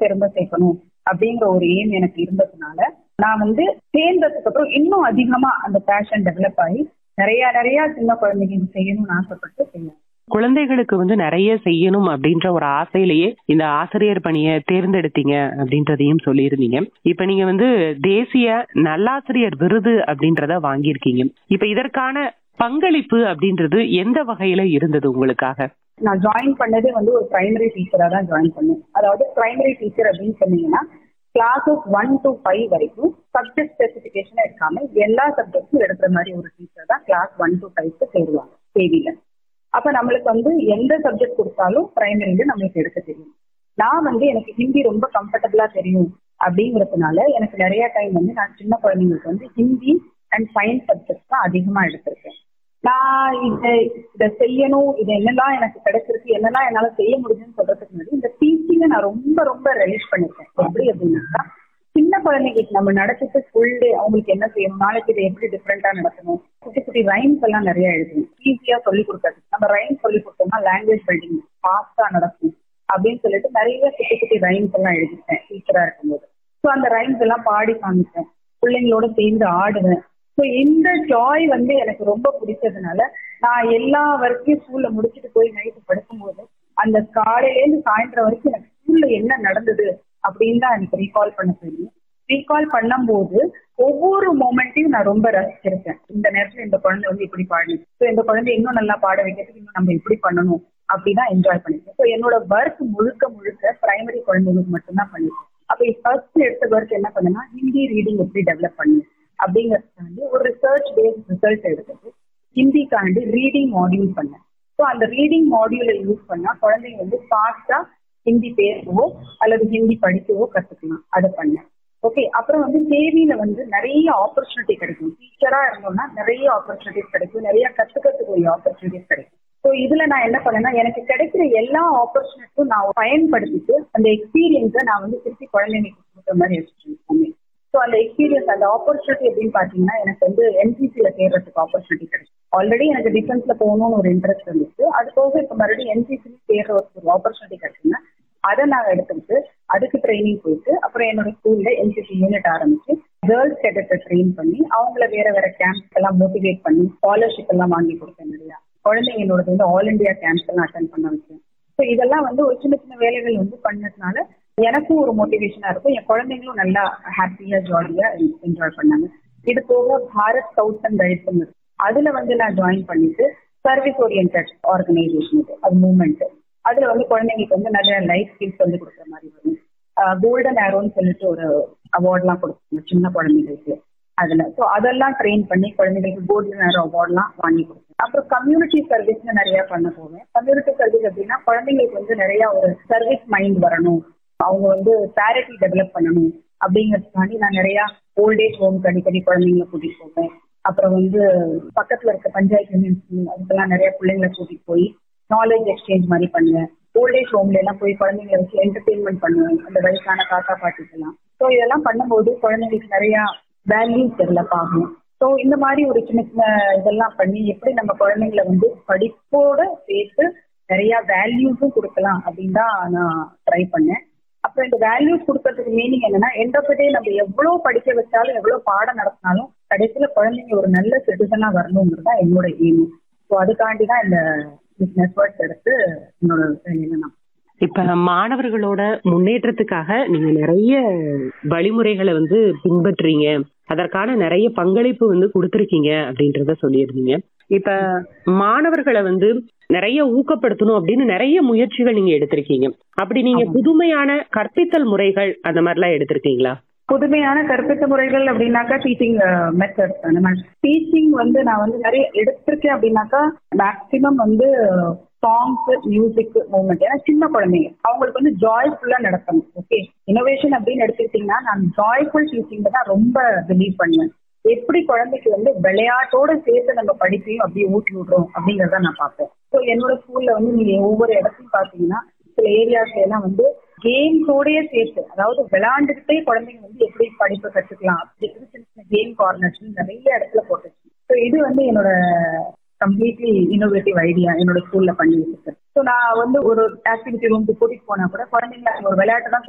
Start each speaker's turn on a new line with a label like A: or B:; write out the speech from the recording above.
A: திரும்ப சேர்க்கணும் அப்படிங்கிற ஒரு எய்ம் எனக்கு இருந்ததுனால நான் வந்து சேர்ந்ததுக்கு அப்புறம் இன்னும் அதிகமா அந்த பேஷன் டெவலப் ஆகி நிறைய நிறைய சின்ன குழந்தைங்களுக்கு செய்யணும்னு ஆசைப்பட்டு செய்யணும்
B: குழந்தைகளுக்கு வந்து நிறைய செய்யணும் அப்படின்ற ஒரு ஆசையிலேயே இந்த ஆசிரியர் பணியை தேர்ந்தெடுத்தீங்க அப்படின்றதையும் சொல்லியிருந்தீங்க இப்ப நீங்க வந்து தேசிய நல்லாசிரியர் விருது அப்படின்றத வாங்கியிருக்கீங்க இப்ப இதற்கான பங்களிப்பு அப்படின்றது எந்த வகையில இருந்தது உங்களுக்காக
A: நான் ஜாயின் பண்ணதே வந்து ஒரு பிரைமரி டீச்சரா தான் ஜாயின் பண்ணேன் அதாவது பிரைமரி டீச்சர் அப்படின்னு சொன்னீங்கன்னா கிளாஸஸ் ஒன் டு ஃபைவ் வரைக்கும் சப்ஜெக்ட் ஸ்பெசிபிகேஷன் எடுக்காம எல்லா சப்ஜெக்ட்ஸும் எடுக்கிற மாதிரி ஒரு டீச்சர் தான் கிளாஸ் ஒன் டு ஃபைவ்க்கு சேருவாங்க கேவில அப்ப நம்மளுக்கு வந்து எந்த சப்ஜெக்ட் கொடுத்தாலும் பிரைமரியில நம்மளுக்கு எடுக்க தெரியும் நான் வந்து எனக்கு ஹிந்தி ரொம்ப கம்ஃபர்டபுளா தெரியும் அப்படிங்கிறதுனால எனக்கு நிறைய டைம் வந்து நான் சின்ன குழந்தைங்களுக்கு வந்து ஹிந்தி அண்ட் சயின்ஸ் சப்ஜெக்ட் தான் அதிகமா எடுத்திருக்கேன் நான் இதை இதை செய்யணும் இது என்னெல்லாம் எனக்கு கிடைச்சிருக்கு என்னெல்லாம் என்னால செய்ய முடியும்னு சொல்றதுக்கு முன்னாடி இந்த டீச்சிங்கை நான் ரொம்ப ரொம்ப ரெலிஷ் பண்ணிருக்கேன் எப்படி அப்படின்னாக்கா சின்ன குழந்தைங்களுக்கு நம்ம நடத்திட்டு ஃபுல் டே அவங்களுக்கு என்ன செய்யணும் நாளைக்கு இதை எப்படி டிஃப்ரெண்டா நடத்தணும் குட்டி குட்டி ரைம்ஸ் எல்லாம் நிறைய எழுதணும் ஈஸியா சொல்லி கொடுக்காது நம்ம ரைம் சொல்லி கொடுத்தோம்னா லாங்குவேஜ் பில்டிங் ஃபாஸ்டா நடக்கும் அப்படின்னு சொல்லிட்டு நிறைய குட்டி குட்டி ரைம்ஸ் எல்லாம் எழுதிட்டேன் டீச்சரா இருக்கும்போது ஸோ அந்த ரைம்ஸ் எல்லாம் பாடி காமிச்சேன் பிள்ளைங்களோட சேர்ந்து ஆடுவேன் ஸோ இந்த ஜாய் வந்து எனக்கு ரொம்ப பிடிச்சதுனால நான் எல்லா வரைக்கும் ஸ்கூல்ல முடிச்சுட்டு போய் நைட்டு படுக்கும்போது அந்த காலையிலேருந்து சாயந்தரம் வரைக்கும் எனக்கு ஸ்கூல்ல என்ன நடந்தது அப்படின்னு தான் எனக்கு ரீகால் பண்ண தெரியும் ரீகால் பண்ணும்போது ஒவ்வொரு மொமெண்ட்டையும் நான் ரொம்ப ரசிச்சிருக்கேன் இந்த நேரத்துல இந்த குழந்தை வந்து இப்படி பாடணும் ஸோ இந்த குழந்தை இன்னும் நல்லா பாட வைக்கிறதுக்கு இன்னும் நம்ம இப்படி பண்ணணும் அப்படிதான் என்ஜாய் பண்ணிருக்கேன் ஸோ என்னோட ஒர்க் முழுக்க முழுக்க பிரைமரி குழந்தைங்களுக்கு மட்டும்தான் பண்ணிருக்கேன் அப்போ ஃபர்ஸ்ட் எடுத்த ஒர்க் என்ன பண்ணுன்னா ஹிந்தி ரீடிங் எப்படி டெவலப் பண்ணு அப்படிங்கிறதுக்காண்டி ஒரு ரிசர்ச் பேஸ்ட் ரிசல்ட் எடுத்துட்டு ஹிந்திக்காண்டி ரீடிங் மாடியூல் பண்ணேன் ஸோ அந்த ரீடிங் மாடியூலை யூஸ் பண்ணா குழந்தைங்க வந்து ஃபாஸ்டா ஹிந்தி பேசவோ அல்லது ஹிந்தி படிக்கவோ கத்துக்கலாம் அதை பண்ணேன் ஓகே அப்புறம் வந்து கேவியில வந்து நிறைய ஆப்பர்ச்சுனிட்டி கிடைக்கும் டீச்சரா இருந்தோம்னா நிறைய ஆப்பர்ச்சுனிட்டிஸ் கிடைக்கும் நிறைய கத்துக்கிறதுக்கு ஆப்பர்ச்சுனிட்டிஸ் கிடைக்கும் ஸோ இதுல நான் என்ன பண்ணேன்னா எனக்கு கிடைக்கிற எல்லா ஆப்பர்ச்சுனிட்டியும் நான் பயன்படுத்திட்டு அந்த எக்ஸ்பீரியன்ஸை நான் வந்து திருப்பி குழந்தைங்களுக்கு கொடுக்குற மாதிரி வச்சுருக்கேன் ஸோ அந்த எக்ஸ்பீரியன்ஸ் அந்த ஆப்பர்ச்சுனிட்டி அப்படின்னு பார்த்தீங்கன்னா எனக்கு வந்து என்சிசியில சேர்றதுக்கு ஆப்பர்ச்சுனிட்டி கிடைக்கும் ஆல்ரெடி எனக்கு டிஃபென்ஸ்ல போகணும்னு ஒரு இன்ட்ரெஸ்ட் இருந்துச்சு அது போக இப்போ மறுபடியும் என்சிசில சேர்ற ஒரு ஆப்பர்ச்சுனிட்டி கிடைச்சுன்னா அதை நான் எடுத்துக்கிட்டு அதுக்கு ட்ரைனிங் போயிட்டு அப்புறம் என்னோட ஸ்கூல்ல என்சிசி யூனிட் ஆரம்பிச்சு கேர்ள்ஸ் கேடட்டை ட்ரெயின் பண்ணி அவங்கள வேற வேற கேம்ப்ஸ் எல்லாம் மோட்டிவேட் பண்ணி ஸ்காலர்ஷிப் எல்லாம் வாங்கி கொடுத்தேன் நிறையா குழந்தைங்க என்னோட வந்து ஆல் இண்டியா கேம்ப்ஸ் எல்லாம் அட்டன் பண்ண வச்சேன் ஸோ இதெல்லாம் வந்து ஒரு சின்ன சின்ன வேலைகள் வந்து பண்ணதுனால எனக்கும் ஒரு மோட்டிவேஷனா இருக்கும் என் குழந்தைங்களும் நல்லா ஹாப்பியா ஜாலியா என்ஜாய் பண்ணாங்க இது போக பாரத் ஸ்கவுட்ஸ் அண்ட் கைட்ஸ் அதுல வந்து நான் ஜாயின் பண்ணிட்டு சர்வீஸ் ஓரியன்ட் ஆர்கனைசேஷன் அது மூவ்மெண்ட் அதுல வந்து குழந்தைங்களுக்கு வந்து நிறைய லைஃப் ஸ்கில்ஸ் சொல்லி கொடுக்குற மாதிரி வரும் கோல்டன் ஆரோன்னு சொல்லிட்டு ஒரு அவார்ட்லாம் கொடுத்தாங்க சின்ன குழந்தைங்களுக்கு அதுல ஸோ அதெல்லாம் ட்ரெயின் பண்ணி குழந்தைங்களுக்கு கோல்டன் ஆரோ அவார்ட்லாம் வாங்கி கொடுத்தேன் அப்புறம் கம்யூனிட்டி சர்வீஸ்னு நிறைய பண்ண போவேன் கம்யூனிட்டி சர்வீஸ் அப்படின்னா குழந்தைங்களுக்கு வந்து நிறைய ஒரு சர்வீஸ் மைண்ட் வரணும் அவங்க வந்து சேரிட்டி டெவலப் பண்ணணும் அப்படிங்கிறதுக்காண்டி நான் நிறைய ஓல்டேஜ் ஹோம்க்கு அடிக்கடி குழந்தைங்களை கூட்டிட்டு போவேன் அப்புறம் வந்து பக்கத்துல இருக்க பஞ்சாயத்து யூனியன் ஸ்கூல் அதுக்கெல்லாம் நிறைய பிள்ளைங்களை கூட்டிட்டு போய் நாலேஜ் எக்ஸ்சேஞ்ச் மாதிரி பண்ணுவேன் ஓல்டேஜ் ஹோம்ல எல்லாம் போய் குழந்தைங்களை வச்சு என்டர்டெயின்மெண்ட் பண்ணுவேன் அந்த வயசான தாத்தா பாட்டிக்கெல்லாம் ஸோ இதெல்லாம் பண்ணும்போது குழந்தைங்களுக்கு நிறைய வேல்யூஸ் டெவலப் ஆகும் ஸோ இந்த மாதிரி ஒரு சின்ன சின்ன இதெல்லாம் பண்ணி எப்படி நம்ம குழந்தைங்களை வந்து படிப்போட சேர்த்து நிறைய வேல்யூஸும் கொடுக்கலாம் அப்படின்னு தான் நான் ட்ரை பண்ணேன் அப்புறம் இந்த வேல்யூஸ் கொடுக்கறதுக்கு மீனிங் என்னன்னா எண்ட் ஆஃப் டே நம்ம எவ்வளவு படிக்க வச்சாலும் எவ்வளவு பாடம் நடத்தினாலும் கடைசியில குழந்தைங்க ஒரு நல்ல சிட்டிசனா வரணுங்கிறது தான் என்னோட எய்ம் ஸோ அதுக்காண்டி தான் இந்த நெட்ஒர்க் எடுத்து என்னோட வேலையில நான்
B: இப்ப மாணவர்களோட முன்னேற்றத்துக்காக நீங்க நிறைய வழிமுறைகளை வந்து பின்பற்றுறீங்க அதற்கான நிறைய பங்களிப்பு வந்து கொடுத்துருக்கீங்க அப்படின்றத சொல்லியிருந்தீங்க இப்ப மாணவர்களை வந்து நிறைய ஊக்கப்படுத்தணும் அப்படின்னு நிறைய முயற்சிகள் நீங்க எடுத்திருக்கீங்க அப்படி நீங்க புதுமையான கற்பித்தல் முறைகள் அந்த மாதிரி எல்லாம் எடுத்திருக்கீங்களா
A: புதுமையான கற்பித்த முறைகள் அப்படின்னாக்கா டீச்சிங் மெத்தட் நம்ம டீச்சிங் வந்து நான் வந்து நிறைய எடுத்திருக்கேன் அப்படின்னாக்கா மேக்சிமம் வந்து சாங்ஸ் மியூசிக் மூவ்மெண்ட் ஏன்னா சின்ன குழந்தைங்க அவங்களுக்கு வந்து ஜாய்ஃபுல்லா நடத்தணும் ஓகே இனோவேஷன் அப்படின்னு எடுத்துக்கிட்டீங்கன்னா நான் ஜாய்ஃபுல் டீச்சிங் தான் ரொம்ப பிலீவ் பண்ணுவேன் எப்படி குழந்தைக்கு வந்து விளையாட்டோட சேர்த்து நம்ம படிப்பையும் அப்படியே ஊட்டி விடுறோம் அப்படிங்கறத நான் பார்ப்பேன் ஸோ என்னோட ஸ்கூல்ல வந்து நீங்க ஒவ்வொரு இடத்தையும் பாத்தீங்கன்னா சில ஏரியாஸ்ல எல்லாம் வந்து கேம்ஸோடய சேர்த்து அதாவது விளையாண்டுக்கிட்டே குழந்தைங்க வந்து எப்படி படிப்பை கற்றுக்கலாம் அப்படிங்கிறது சின்ன சின்ன கேம் கார்னர்ஸ் நிறைய இடத்துல போட்டுச்சு ஸோ இது வந்து என்னோட கம்ப்ளீட்லி இன்னோவேட்டிவ் ஐடியா என்னோட ஸ்கூல்ல பண்ணி வச்சிருக்கேன் ஸோ நான் வந்து ஒரு ஆக்டிவிட்டி ரூமுக்கு கூட்டிட்டு போனா கூட குழந்தைங்க ஒரு விளையாட்டு தான்